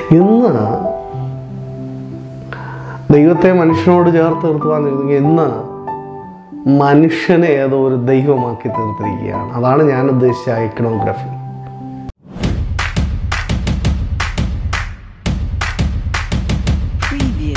ഇന്ന് ദൈവത്തെ മനുഷ്യനോട് ചേർത്ത് നിർത്തുവാന്നിരുന്നെങ്കിൽ ഇന്ന് മനുഷ്യനെ ഏതോ ഒരു ദൈവമാക്കി തീർത്തിരിക്കുകയാണ് അതാണ് ഞാൻ ഉദ്ദേശിച്ച ഐക്കണോഗ്രഫി Preview.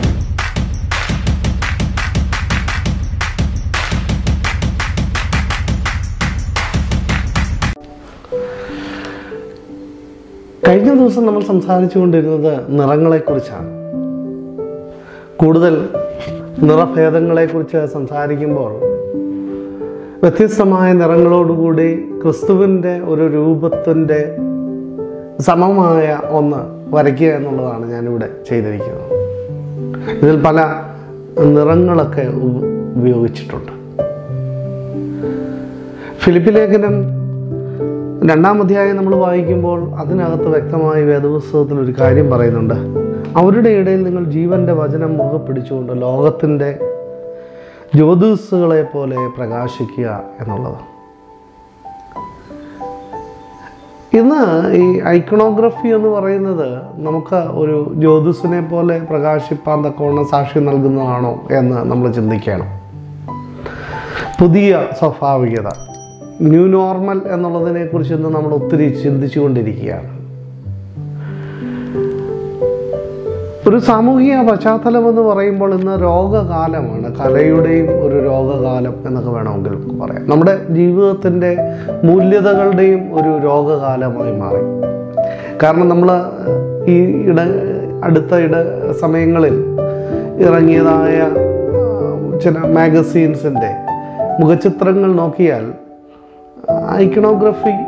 കഴിഞ്ഞ ദിവസം നമ്മൾ സംസാരിച്ചുകൊണ്ടിരുന്നത് നിറങ്ങളെക്കുറിച്ചാണ് കൂടുതൽ നിറഭേദങ്ങളെക്കുറിച്ച് സംസാരിക്കുമ്പോൾ വ്യത്യസ്തമായ നിറങ്ങളോടുകൂടി ക്രിസ്തുവിൻ്റെ ഒരു രൂപത്തിൻ്റെ സമമായ ഒന്ന് വരയ്ക്കുക എന്നുള്ളതാണ് ഞാനിവിടെ ചെയ്തിരിക്കുന്നത് ഇതിൽ പല നിറങ്ങളൊക്കെ ഉപ- ഉപയോഗിച്ചിട്ടുണ്ട് ഫിലിപ്പി ലേഖനം രണ്ടാം അധ്യായം നമ്മൾ വായിക്കുമ്പോൾ അതിനകത്ത് വ്യക്തമായി വേദപുസ്തകത്തിൽ ഒരു കാര്യം പറയുന്നുണ്ട് അവരുടെ ഇടയിൽ നിങ്ങൾ ജീവന്റെ വചനം മുറുകെ പിടിച്ചുകൊണ്ട് ലോകത്തിൻ്റെ ജ്യോതിസുകളെ പോലെ പ്രകാശിക്കുക എന്നുള്ളത് ഇന്ന് ഈ ഐക്കണോഗ്രഫി എന്ന് പറയുന്നത് നമുക്ക് ഒരു ജ്യോതിസിനെ പോലെ പ്രകാശിപ്പാൻ തക്കവണ്ണം സാക്ഷി നൽകുന്നതാണോ എന്ന് നമ്മൾ ചിന്തിക്കണം പുതിയ സ്വാഭാവികത ന്യൂ നോർമൽ എന്നുള്ളതിനെ കുറിച്ച് ഇന്ന് നമ്മൾ ഒത്തിരി ചിന്തിച്ചു കൊണ്ടിരിക്കുകയാണ് ഒരു സാമൂഹിക പശ്ചാത്തലം എന്ന് പറയുമ്പോൾ ഇന്ന് രോഗകാലമാണ് കലയുടെയും ഒരു രോഗകാലം എന്നൊക്കെ വേണമെങ്കിൽ നമുക്ക് പറയാം നമ്മുടെ ജീവിതത്തിൻ്റെ മൂല്യതകളുടെയും ഒരു രോഗകാലമായി മാറി കാരണം നമ്മൾ ഈ ഇട അടുത്ത ഇട സമയങ്ങളിൽ ഇറങ്ങിയതായ ആ, ചില മാഗസീൻസിൻ്റെ മുഖചിത്രങ്ങൾ നോക്കിയാൽ ഐക്കണോഗ്രഫി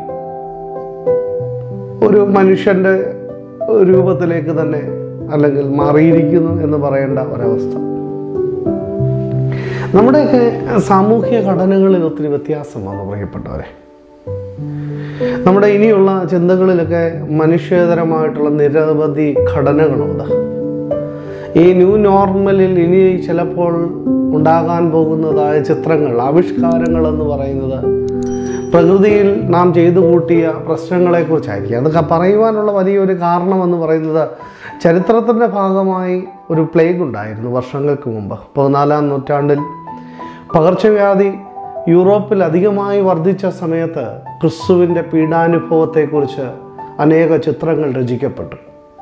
ഒരു മനുഷ്യൻ്റെ രൂപത്തിലേക്ക് തന്നെ അല്ലെങ്കിൽ മാറിയിരിക്കുന്നു എന്ന് പറയേണ്ട ഒരവസ്ഥ നമ്മുടെയൊക്കെ സാമൂഹ്യ ഘടനകളിൽ ഒത്തിരി വ്യത്യാസം വന്നു പ്രിയപ്പെട്ടവരെ നമ്മുടെ ഇനിയുള്ള ചിന്തകളിലൊക്കെ മനുഷ്യേതരമായിട്ടുള്ള നിരവധി ഘടനകളുണ്ട് ഈ ന്യൂ നോർമലിൽ ഇനി ചിലപ്പോൾ ഉണ്ടാകാൻ പോകുന്നതായ ചിത്രങ്ങൾ ആവിഷ്കാരങ്ങൾ എന്ന് പറയുന്നത് പ്രകൃതിയിൽ നാം ചെയ്തു കൂട്ടിയ പ്രശ്നങ്ങളെക്കുറിച്ചായിരിക്കും അതൊക്കെ പറയുവാനുള്ള വലിയൊരു കാരണമെന്ന് പറയുന്നത് ചരിത്രത്തിൻ്റെ ഭാഗമായി ഒരു പ്ലേഗ് ഉണ്ടായിരുന്നു വർഷങ്ങൾക്ക് മുമ്പ് പതിനാലാം നൂറ്റാണ്ടിൽ പകർച്ചവ്യാധി യൂറോപ്പിൽ അധികമായി വർദ്ധിച്ച സമയത്ത് ക്രിസ്തുവിൻ്റെ പീഡാനുഭവത്തെക്കുറിച്ച് അനേക ചിത്രങ്ങൾ രചിക്കപ്പെട്ടു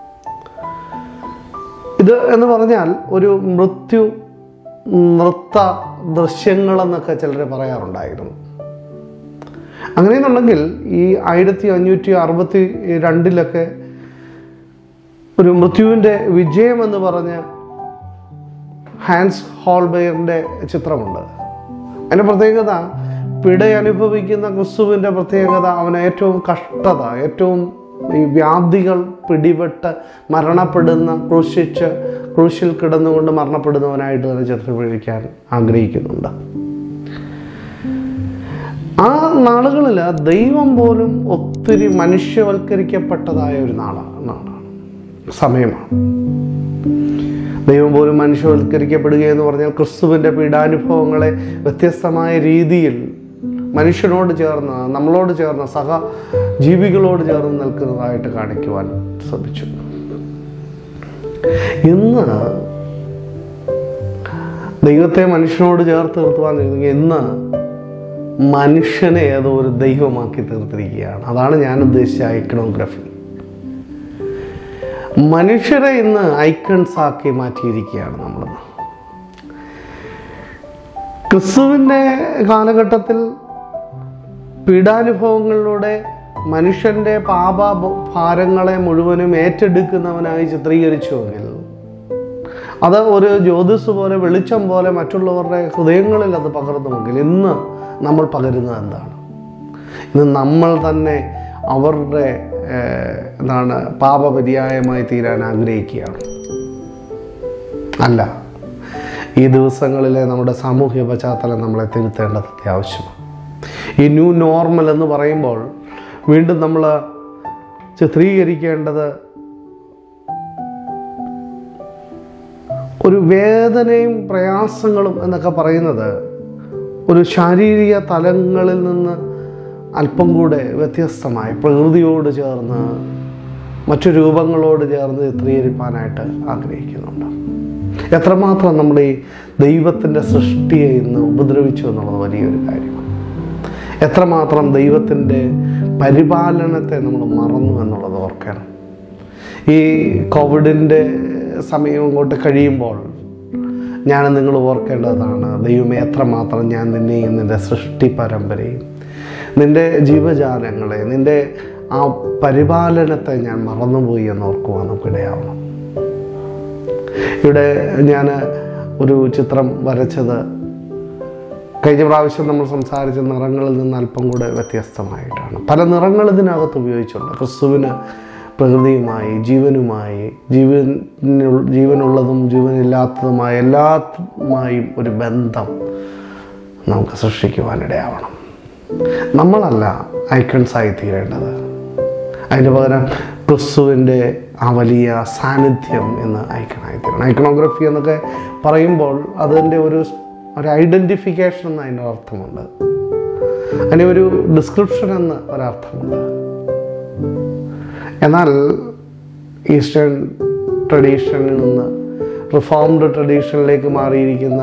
ഇത് എന്ന് പറഞ്ഞാൽ ഒരു മൃത്യു നൃത്ത ദൃശ്യങ്ങളെന്നൊക്കെ ചിലർ പറയാറുണ്ടായിരുന്നു അങ്ങനെയെന്നുണ്ടെങ്കിൽ ഈ ആയിരത്തി അഞ്ഞൂറ്റി അറുപത്തി രണ്ടിലൊക്കെ ഒരു മൃത്യുവിൻ്റെ വിജയം എന്ന് പറഞ്ഞ് ഹാൻസ് ഹോൾബെയറിൻ്റെ ചിത്രമുണ്ട് അതിൻ്റെ പ്രത്യേകത പിട അനുഭവിക്കുന്ന ക്രിസ്തുവിൻ്റെ പ്രത്യേകത അവന് ഏറ്റവും കഷ്ടത ഏറ്റവും ഈ വ്യാധികൾ പിടിപെട്ട് മരണപ്പെടുന്ന ക്രൂശിച്ച് ക്രൂശിൽ കിടന്നുകൊണ്ട് മരണപ്പെടുന്നവനായിട്ട് തന്നെ ചിത്രീകരിക്കാൻ ആഗ്രഹിക്കുന്നുണ്ട് ആ നാളുകളിൽ ദൈവം പോലും ഒത്തിരി മനുഷ്യവൽക്കരിക്കപ്പെട്ടതായ ഒരു നാളാണ് നാളാണ് സമയമാണ് ദൈവം പോലും മനുഷ്യവൽക്കരിക്കപ്പെടുക എന്ന് പറഞ്ഞാൽ ക്രിസ്തുവിൻ്റെ പീഡാനുഭവങ്ങളെ വ്യത്യസ്തമായ രീതിയിൽ മനുഷ്യനോട് ചേർന്ന് നമ്മളോട് ചേർന്ന് സഹ ജീവികളോട് ചേർന്ന് നിൽക്കുന്നതായിട്ട് കാണിക്കുവാൻ ശ്രമിച്ചു ഇന്ന് ദൈവത്തെ മനുഷ്യനോട് ചേർത്ത് നിർത്തുവാന്നിരുന്നെങ്കിൽ ഇന്ന് മനുഷ്യനെ ഏതോ ഒരു ദൈവമാക്കി തീർത്തിരിക്കുകയാണ് അതാണ് ഞാൻ ഉദ്ദേശിച്ച ഐക്കണോഗ്രഫി മനുഷ്യരെ ഇന്ന് ഐക്കൺസ് ആക്കി മാറ്റിയിരിക്കുകയാണ് നമ്മൾ ക്രിസ്തുവിൻ്റെ കാലഘട്ടത്തിൽ പീഡാനുഭവങ്ങളിലൂടെ മനുഷ്യൻ്റെ പാപ ഭാരങ്ങളെ മുഴുവനും ഏറ്റെടുക്കുന്നവനായി ചിത്രീകരിച്ചുവെങ്കിൽ അത് ഒരു ജ്യോതിസ് പോലെ വെളിച്ചം പോലെ മറ്റുള്ളവരുടെ ഹൃദയങ്ങളിൽ അത് പകർന്നുവെങ്കിൽ ഇന്ന് നമ്മൾ പകരുന്നത് എന്താണ് ഇന്ന് നമ്മൾ തന്നെ അവരുടെ ഏഹ്, എന്താണ് പാപപര്യായമായി തീരാൻ ആഗ്രഹിക്കുകയാണ് അല്ല ഈ ദിവസങ്ങളിലെ നമ്മുടെ സാമൂഹ്യ പശ്ചാത്തലം നമ്മളെ തിരുത്തേണ്ടത് അത്യാവശ്യമാണ് ഈ ന്യൂ നോർമൽ എന്ന് പറയുമ്പോൾ വീണ്ടും നമ്മൾ ചിത്രീകരിക്കേണ്ടത് ഒരു വേദനയും പ്രയാസങ്ങളും എന്നൊക്കെ പറയുന്നത് ഒരു ശാരീരിക തലങ്ങളിൽ നിന്ന് അല്പം കൂടെ വ്യത്യസ്തമായി പ്രകൃതിയോട് ചേർന്ന് മറ്റു രൂപങ്ങളോട് ചേർന്ന് ചിത്രീകരിക്കാനായിട്ട് ആഗ്രഹിക്കുന്നുണ്ട് എത്രമാത്രം നമ്മുടെ ഈ ദൈവത്തിൻ്റെ സൃഷ്ടിയെ ഇന്ന് ഉപദ്രവിച്ചു എന്നുള്ളത് വലിയൊരു കാര്യമാണ് എത്രമാത്രം ദൈവത്തിൻ്റെ പരിപാലനത്തെ നമ്മൾ മറന്നു എന്നുള്ളത് ഓർക്കണം ഈ കോവിഡിൻ്റെ സമയം അങ്ങോട്ട് കഴിയുമ്പോൾ ഞാൻ നിങ്ങൾ ഓർക്കേണ്ടതാണ് ദൈവമേ എത്രമാത്രം ഞാൻ നിന്നെയും നിൻ്റെ സൃഷ്ടി പരമ്പരയും നിൻ്റെ ജീവജാലങ്ങളെ നിൻ്റെ ആ പരിപാലനത്തെ ഞാൻ മറന്നുപോയി എന്ന് ഓർക്കുവാൻ നമുക്കിടയാവണം ഇവിടെ ഞാൻ ഒരു ചിത്രം വരച്ചത് കഴിഞ്ഞ പ്രാവശ്യം നമ്മൾ സംസാരിച്ച നിറങ്ങളിൽ നിന്ന് അല്പം കൂടെ വ്യത്യസ്തമായിട്ടാണ് പല നിറങ്ങൾ ഇതിനകത്ത് ഉപയോഗിച്ചുണ്ട് ക്രിസ്തുവിന് പ്രകൃതിയുമായി ജീവനുമായി ജീവൻ ജീവനുള്ളതും ജീവനില്ലാത്തതുമായ എല്ലാത്തുമായും ഒരു ബന്ധം നമുക്ക് സൃഷ്ടിക്കുവാനിടയാവണം നമ്മളല്ല ഐക്കൺസായി തീരേണ്ടത് അതിന് പകരം ക്രിസ്തുവിൻ്റെ ആ വലിയ സാന്നിധ്യം എന്ന് ഐക്കണായി തീരണം ഐക്കണോഗ്രഫി എന്നൊക്കെ പറയുമ്പോൾ അതിൻ്റെ ഒരു ഒരു ഐഡൻറ്റിഫിക്കേഷൻ എന്ന് അതിൻ്റെ അർത്ഥമുണ്ട് അതിന് ഒരു ഡിസ്ക്രിപ്ഷൻ എന്ന് ഒരർത്ഥമുണ്ട് എന്നാൽ ഈസ്റ്റേൺ ട്രഡീഷനിൽ നിന്ന് റിഫോംഡ് ട്രഡീഷനിലേക്ക് മാറിയിരിക്കുന്ന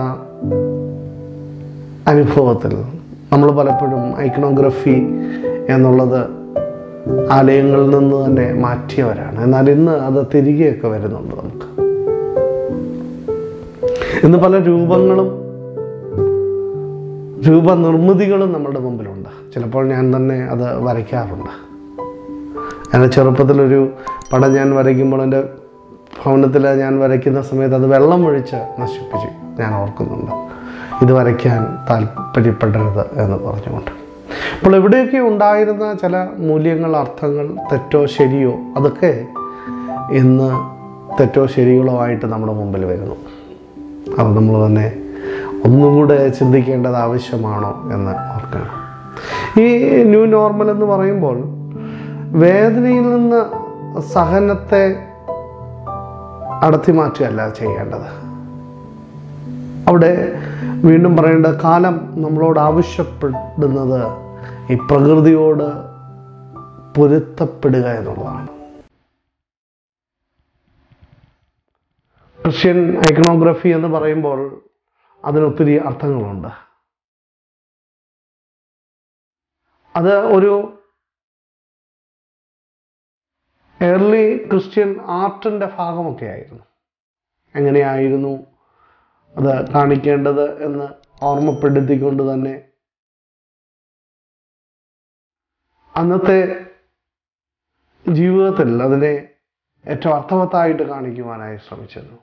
അനുഭവത്തിൽ നമ്മൾ പലപ്പോഴും ഐക്കണോഗ്രഫി എന്നുള്ളത് ആലയങ്ങളിൽ നിന്ന് തന്നെ മാറ്റിയവരാണ് എന്നാൽ ഇന്ന് അത് തിരികെയൊക്കെ വരുന്നുണ്ട് നമുക്ക് ഇന്ന് പല രൂപങ്ങളും രൂപനിർമ്മിതികളും നമ്മുടെ മുമ്പിലുണ്ട് ചിലപ്പോൾ ഞാൻ തന്നെ അത് വരയ്ക്കാറുണ്ട് എൻ്റെ ചെറുപ്പത്തിലൊരു പടം ഞാൻ വരയ്ക്കുമ്പോൾ എൻ്റെ ഭവനത്തിൽ ഞാൻ വരയ്ക്കുന്ന സമയത്ത് അത് വെള്ളം ഒഴിച്ച് നശിപ്പിച്ച് ഞാൻ ഓർക്കുന്നുണ്ട് ഇത് വരയ്ക്കാൻ താല്പര്യപ്പെടരുത് എന്ന് പറഞ്ഞുകൊണ്ട് അപ്പോൾ എവിടെയൊക്കെ ഉണ്ടായിരുന്ന ചില മൂല്യങ്ങൾ അർത്ഥങ്ങൾ തെറ്റോ ശരിയോ അതൊക്കെ ഇന്ന് തെറ്റോ ശരികളോ ആയിട്ട് നമ്മുടെ മുമ്പിൽ വരുന്നു അത് നമ്മൾ തന്നെ ഒന്നും കൂടെ ചിന്തിക്കേണ്ടത് ആവശ്യമാണോ എന്ന് ഓർക്കണം ഈ ന്യൂ നോർമൽ എന്ന് പറയുമ്പോൾ വേദനയിൽ നിന്ന് സഹനത്തെ അടത്തി മാറ്റുകയല്ല ചെയ്യേണ്ടത് അവിടെ വീണ്ടും പറയേണ്ട കാലം നമ്മളോട് ആവശ്യപ്പെടുന്നത് ഈ പ്രകൃതിയോട് പൊരുത്തപ്പെടുക എന്നുള്ളതാണ് ക്രിസ്ത്യൻ ഐക്കണോഗ്രഫി എന്ന് പറയുമ്പോൾ അതിനൊത്തിരി അർത്ഥങ്ങളുണ്ട് അത് ഒരു ഏർലി ക്രിസ്ത്യൻ ആർട്ടിൻ്റെ ഭാഗമൊക്കെ ആയിരുന്നു എങ്ങനെയായിരുന്നു അത് കാണിക്കേണ്ടത് എന്ന് ഓർമ്മപ്പെടുത്തിക്കൊണ്ട് തന്നെ അന്നത്തെ ജീവിതത്തിൽ അതിനെ ഏറ്റവും അർത്ഥവത്തായിട്ട് കാണിക്കുവാനായി ശ്രമിച്ചിരുന്നു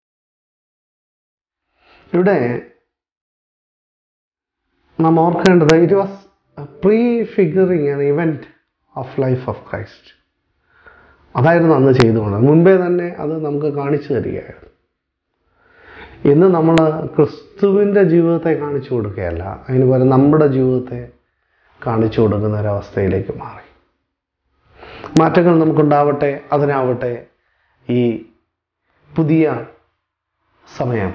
ഇവിടെ നാം ഓർക്കേണ്ടത് it was prefiguring an event of life of Christ അതായിരുന്നു അന്ന് ചെയ്തുകൊണ്ടത് മുൻപേ തന്നെ അത് നമുക്ക് കാണിച്ചു തരികയായിരുന്നു ഇന്ന് നമ്മൾ ക്രിസ്തുവിൻ്റെ ജീവിതത്തെ കാണിച്ചു കൊടുക്കുകയല്ല അതിന് പകരം നമ്മുടെ ജീവിതത്തെ കാണിച്ചു കൊടുക്കുന്ന ഒരവസ്ഥയിലേക്ക് മാറി മാറ്റങ്ങൾ നമുക്കുണ്ടാവട്ടെ അതിനാവട്ടെ ഈ പുതിയ സമയം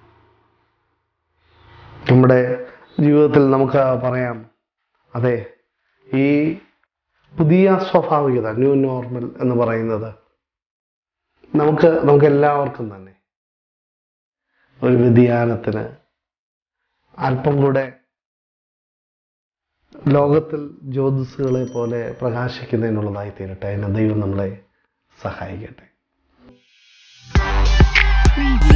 നമ്മുടെ ജീവിതത്തിൽ നമുക്ക് പറയാം അതെ ഈ പുതിയ സ്വാഭാവികത ന്യൂ നോർമൽ എന്ന് പറയുന്നത് നമുക്ക് നമുക്ക് എല്ലാവർക്കും തന്നെ ഒരു വ്യതിയാനത്തിന് അല്പം കൂടെ ലോകത്തിൽ ജ്യോതിസുകളെ പോലെ പ്രകാശിക്കുന്നതിനുള്ളതായി തീരട്ടെ അതിന് ദൈവം നമ്മളെ സഹായിക്കട്ടെ Preview.